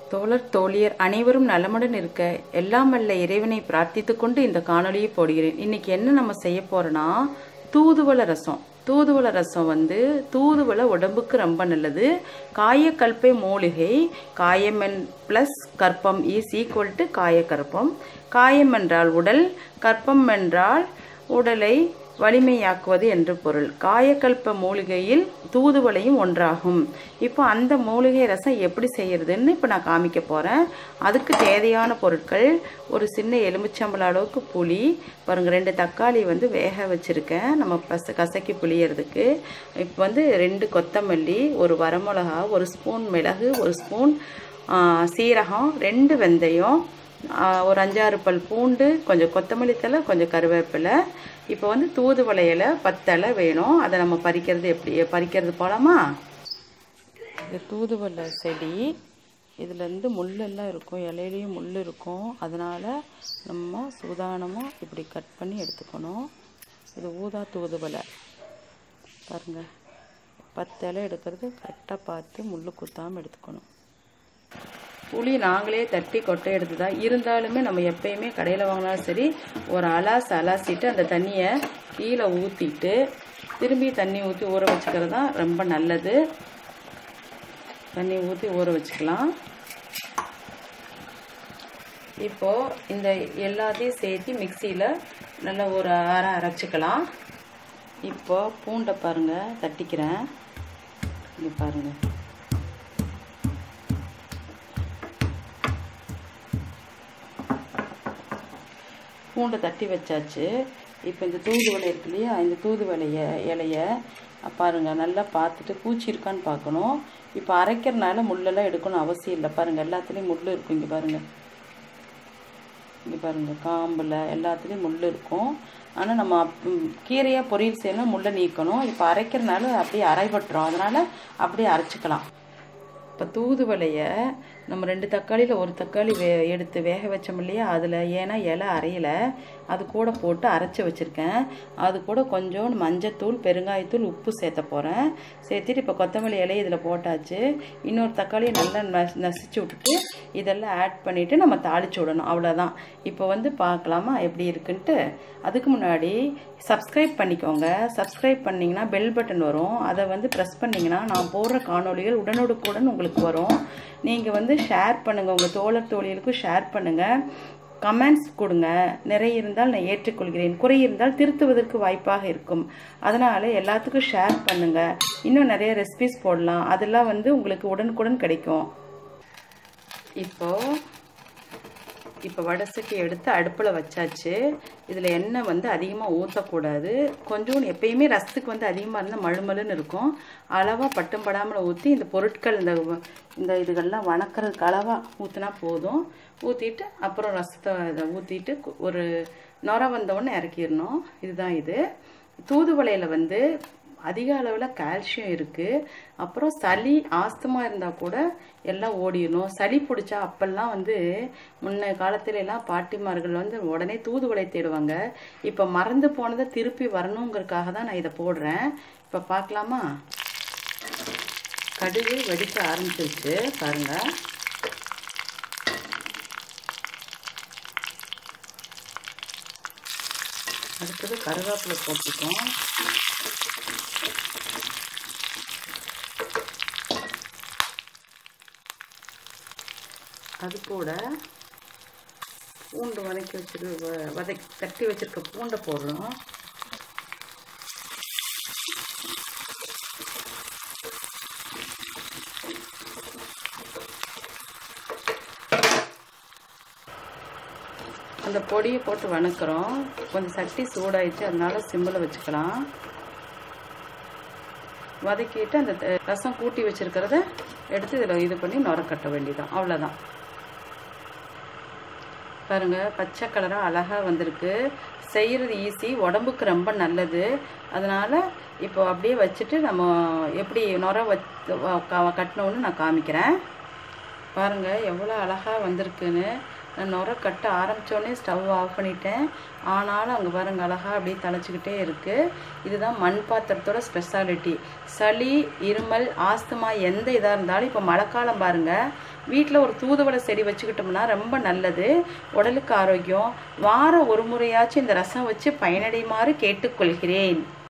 தோழர் தோழியர் அனைவரும் நலமுடன் இருக்க எல்லாம் வல்ல இறைவனை பிரார்த்தித்துக் கொண்டு இந்த காணொளியை போடுகிறேன் இன்னைக்கு என்ன நம்ம செய்ய போறோம்னா தூதுவள ரசம் தூதுவள ரசம் வந்து தூதுவளை உடம்புக்கு ரொம்ப நல்லது காயக்கல்பை மூலிகை காயமென் ப்ளஸ் கற்பம் இஸ் ஈக்குவல் டு காயக்கற்பம் காயம் என்றால் உடல் கற்பம் என்றால் உடலை வலிமையாக்குவது என்று பொருள் காயக்கல்ப மூலிகையில் தூதுவளையும் ஒன்றாகும் இப்போ அந்த மூலிகை ரசம் எப்படி செய்யறதுன்னு இப்போ நான் காமிக்க போகிறேன் அதுக்கு தேவையான பொருட்கள் ஒரு சின்ன எலுமிச்சம்பழ அளவுக்கு புளி பாருங்க ரெண்டு தக்காளி வந்து வேக வச்சுருக்கேன் நம்ம பச கசக்கி புளியறதுக்கு இப்போ வந்து ரெண்டு கொத்தமல்லி ஒரு வரமிளகா ஒரு ஸ்பூன் மிளகு ஒரு ஸ்பூன் சீரகம் ரெண்டு வெந்தயம் ஒரு அஞ்சாறு பல் பூண்டு கொஞ்சம் கொத்தமல்லி தலை கொஞ்சம் கருவேப்பிலை இப்போ வந்து தூதுவளை இலை பத்தலை வேணும் அதை நம்ம பறிக்கிறது எப்படி பறிக்கிறது போகலாமா இது தூதுவளை செடி இதுலேருந்து முள்ளெல்லாம் இருக்கும் இலையிலையும் முள் இருக்கும் அதனால் நம்ம சூதானமாக இப்படி கட் பண்ணி எடுத்துக்கணும் இது ஊதா தூதுவளை பாருங்கள் பத்து இலை எடுக்கிறது கரெக்டாக பார்த்து முள் குத்தாமல் எடுத்துக்கணும் புளி நாங்களே தட்டி கொட்டை எடுத்து தான் இருந்தாலுமே நம்ம எப்பயுமே கடையில் வாங்கினாலும் சரி ஒரு அலாஸ் அலாசிட்டு அந்த தண்ணியை கீழே ஊற்றிட்டு திரும்பி தண்ணி ஊற்றி ஊற வச்சுக்கிறது தான் ரொம்ப நல்லது தண்ணி ஊற்றி ஊற வச்சுக்கலாம் இப்போது இந்த எல்லாத்தையும் சேர்த்து மிக்சியில் நல்லா ஒரு அரை அரைச்சிக்கலாம் இப்போ பூண்டை பாருங்கள் தட்டிக்கிறேன் இங்கே பாருங்கள் பூண்டை தட்டி வச்சாச்சு இப்போ இந்த தூதுவளை இருக்கு இல்லையா இந்த தூதுவளைய இலைய பாருங்கள் நல்லா பார்த்துட்டு பூச்சி இருக்கான்னு பார்க்கணும் இப்போ அரைக்கிறனால முள்ளெல்லாம் எடுக்கணும் அவசியம் இல்லை பாருங்கள் எல்லாத்துலேயும் முள் இருக்கும் இங்கே பாருங்கள் இங்கே பாருங்கள் காம்பில் எல்லாத்துலேயும் முள் இருக்கும் ஆனால் நம்ம கீரையாக பொரியல் செய்யணும் முள்ளை நீக்கணும் இப்போ அரைக்கிறனால அப்படியே அரைபட்டுரும் அதனால் அப்படியே அரைச்சிக்கலாம் இப்போ தூதுவளையை நம்ம ரெண்டு தக்காளியில் ஒரு தக்காளி வே எடுத்து வேக வச்சோம் இல்லையா அதில் ஏன்னா இலை அரையலை அது கூட போட்டு அரைச்சி வச்சுருக்கேன் அது கூட கொஞ்சம் மஞ்சத்தூள் பெருங்காயத்தூள் உப்பு சேர்த்த போகிறேன் சேர்த்துட்டு இப்போ கொத்தமல்லி இலையை இதில் போட்டாச்சு இன்னொரு தக்காளியை நல்லா நஸ் நசிச்சு விட்டுட்டு இதெல்லாம் ஆட் பண்ணிவிட்டு நம்ம தாளிச்சு விடணும் அவ்வளோதான் இப்போ வந்து பார்க்கலாமா எப்படி இருக்குன்ட்டு அதுக்கு முன்னாடி சப்ஸ்கிரைப் பண்ணிக்கோங்க சப்ஸ்கிரைப் பண்ணிங்கன்னா பெல் பட்டன் வரும் அதை வந்து ப்ரெஸ் பண்ணிங்கன்னா நான் போடுற காணொலிகள் உடனுக்குடன் உங்களுக்கு வரும் நீங்கள் வந்து ஷேர் பண்ணுங்கள் உங்கள் தோழர் தோழிகளுக்கும் ஷேர் பண்ணுங்கள் கமெண்ட்ஸ் கொடுங்க நிறைய இருந்தால் நான் ஏற்றுக்கொள்கிறேன் குறை இருந்தால் திருத்துவதற்கு வாய்ப்பாக இருக்கும் அதனால் எல்லாத்துக்கும் ஷேர் பண்ணுங்கள் இன்னும் நிறைய ரெசிபிஸ் போடலாம் அதெல்லாம் வந்து உங்களுக்கு உடனுக்குடன் கிடைக்கும் இப்போது இப்போ வடசட்டி எடுத்து அடுப்பில் வச்சாச்சு இதில் எண்ணெய் வந்து அதிகமாக ஊற்றக்கூடாது கொஞ்சோண்டு எப்பயுமே ரசத்துக்கு வந்து அதிகமாக இருந்தால் மழுமலுன்னு இருக்கும் அளவாக பட்டும் படாமல் ஊற்றி இந்த பொருட்கள் இந்த இந்த இதுகள்லாம் வணக்கிறதுக்கு அளவாக ஊற்றினா போதும் ஊற்றிட்டு அப்புறம் ரசத்தை இதை ஊற்றிட்டு ஒரு நொர வந்தவுடனே இறக்கிடணும் இதுதான் இது தூதுவளையில் வந்து அதிக அளவில் கால்சியம் இருக்குது அப்புறம் சளி ஆஸ்துமா இருந்தால் கூட எல்லாம் ஓடிடணும் சளி பிடிச்சா அப்பெல்லாம் வந்து முன்ன காலத்துல எல்லாம் பாட்டிமார்கள் வந்து உடனே தூதுவளை தேடுவாங்க இப்போ மறந்து போனதை திருப்பி வரணுங்கிறதுக்காக தான் நான் இதை போடுறேன் இப்போ பார்க்கலாமா கடுகு வெடிக்க ஆரம்பிச்சிருச்சு பாருங்கள் அடுத்தது கருவேப்பிலை போட்டுக்கோம் அது கூட பூண்டு வதக்கி வச்சிருக்க வதக்கி தட்டி வச்சிருக்க பூண்டை போடுறோம் அந்த பொடியை போட்டு வணக்கிறோம் கொஞ்சம் சட்டி சூடாயிடுச்சு அதனால சிம்மில் வச்சுக்கலாம் வதக்கிட்டு அந்த ரசம் கூட்டி வச்சிருக்கிறத எடுத்து இதில் இது பண்ணி நுர கட்ட வேண்டியதான் அவ்வளோதான் பாருங்க பச்சை கலராக அழகாக வந்திருக்கு செய்கிறது ஈஸி உடம்புக்கு ரொம்ப நல்லது அதனால் இப்போ அப்படியே வச்சுட்டு நம்ம எப்படி நுர வச் கட்டினோன்னு நான் காமிக்கிறேன் பாருங்கள் எவ்வளோ அழகாக வந்திருக்குன்னு நான் நுர கட்ட ஆரம்பித்தோடனே ஸ்டவ் ஆஃப் பண்ணிட்டேன் ஆனாலும் அங்கே பாருங்க அழகாக அப்படியே தழைச்சிக்கிட்டே இருக்குது இதுதான் மண் பாத்திரத்தோட ஸ்பெஷாலிட்டி சளி இருமல் ஆஸ்துமா எந்த இதாக இருந்தாலும் இப்போ மழைக்காலம் பாருங்கள் வீட்டில் ஒரு தூதுவளை செடி வச்சுக்கிட்டோம்னா ரொம்ப நல்லது உடலுக்கு ஆரோக்கியம் வாரம் ஒரு முறையாச்சும் இந்த ரசம் வச்சு பயனடையுமாறு கேட்டுக்கொள்கிறேன்